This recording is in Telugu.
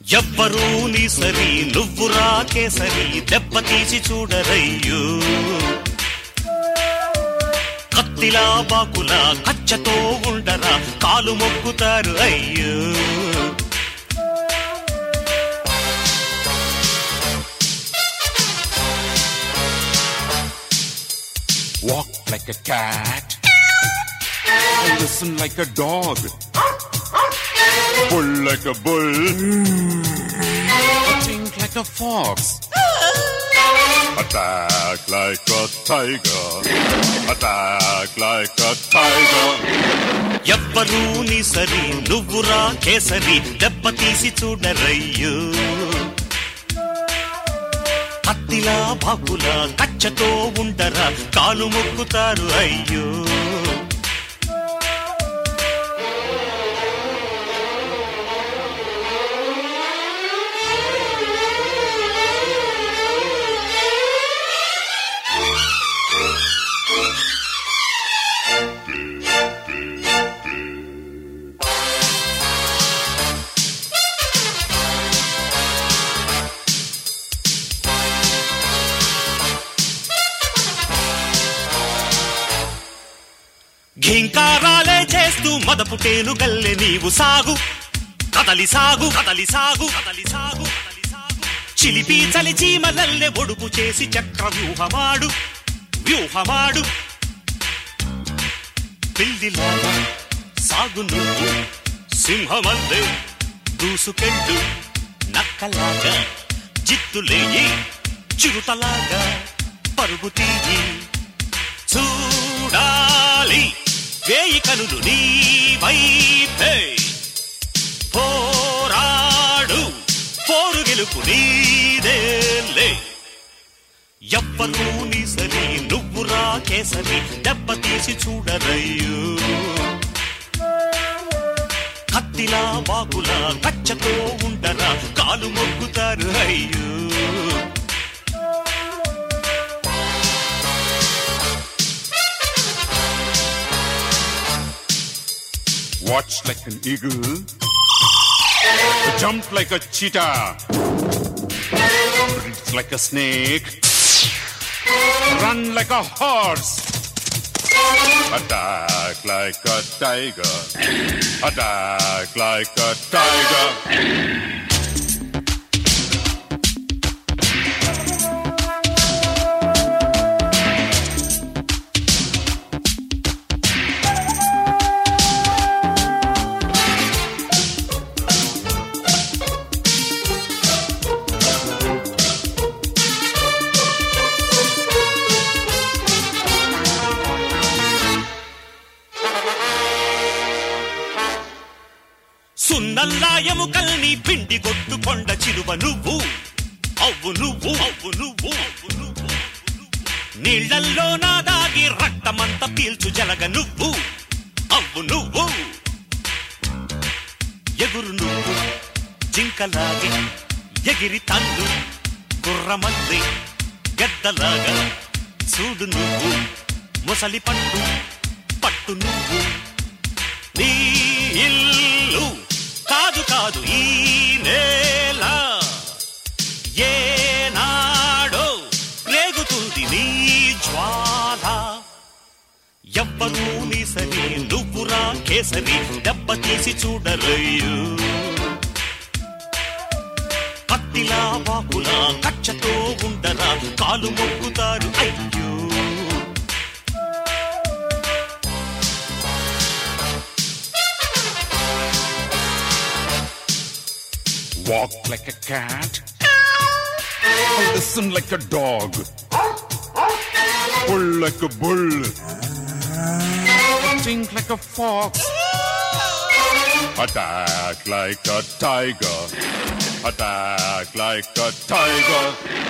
ఎవ్వరూ నీ సరి నువ్వు రాకేసరి దెబ్బతీసి చూడరయ్యో కత్తిలా బాకులా కచ్చతో ఉండరా కాలు మొక్కుతారు అయ్యో Walk like a cat. Listen like a dog. Pull like a bull. Think like a fox. Attack like a tiger. Attack like a tiger. ఎవ్వరూ నీ సరి నువ్వు రాకేసరి దెబ్బతీసి చూడరయ్యో కత్తిలా బాకులా కచ్చతో ఉండరా కాలు మొక్కుతారు అయ్యో ఘీంకారాలే చేస్తూ మదపుటేను గల్లె నీవు సాగు కదలి సాగు కదలి సాగు కదలి సాగు కదలి సాగు చిలిపి చలి చీమలల్లె ఒడుపు చేసి చక్ర వ్యూహమాడు వ్యూహమాడు పిల్లిలాగా సాగు నువ్వు సింహమల్లే దూసుకెళ్ళు నక్కలాగా జిత్తులేయి చిరుతలాగా పరుగు తీయి చూడాలి వేయి కనులు నీ వైపే పోరాడు పోరు గెలుపు నీదేలే ఎవ్వరూ నీ సరి నువ్వు రాకేసరి దెబ్బతీసి చూడరయ్యో కత్తిలా బాకులా కచ్చతో ఉండరా కాలు మొక్కుతారు అయ్యో Watch like an eagle. Jump like a cheetah. Breathe like a snake. Run like a horse. Attack like a tiger. Attack like a tiger. సున్నల్లా ఎముకల్ని పిండి కొట్టు కొండ చిలువ నువ్వు అవ్వు నువ్వు అవ్వు నువ్వు అవ్వు నువ్వు నీళ్లల్లో నా దాగి రక్తమంత పీల్చు జలగ నువ్వు అవ్వు నువ్వు ఎగురు నువ్వు జింకలాగి ఎగిరి తన్ను గుర్రమల్లి గద్దలాగా చూడు నువ్వు ముసలి పట్టు పట్టు నువ్వు నీ ఇల్లు కాదు కాదు ఈ నేల ఏనాడో రేగుతుంది నీ జ్వాల ఎవ్వరూ నీ సరి నువ్వురా కేసరి దెబ్బతీసి చూడరయ్యో కత్తిలా బాకులా కచ్చతో ఉండరా కాలు మొక్కుతారు అయ్యో Walk like a cat. Listen like a dog. Pull like a bull. Think like a fox. Attack like a tiger. Attack like a tiger.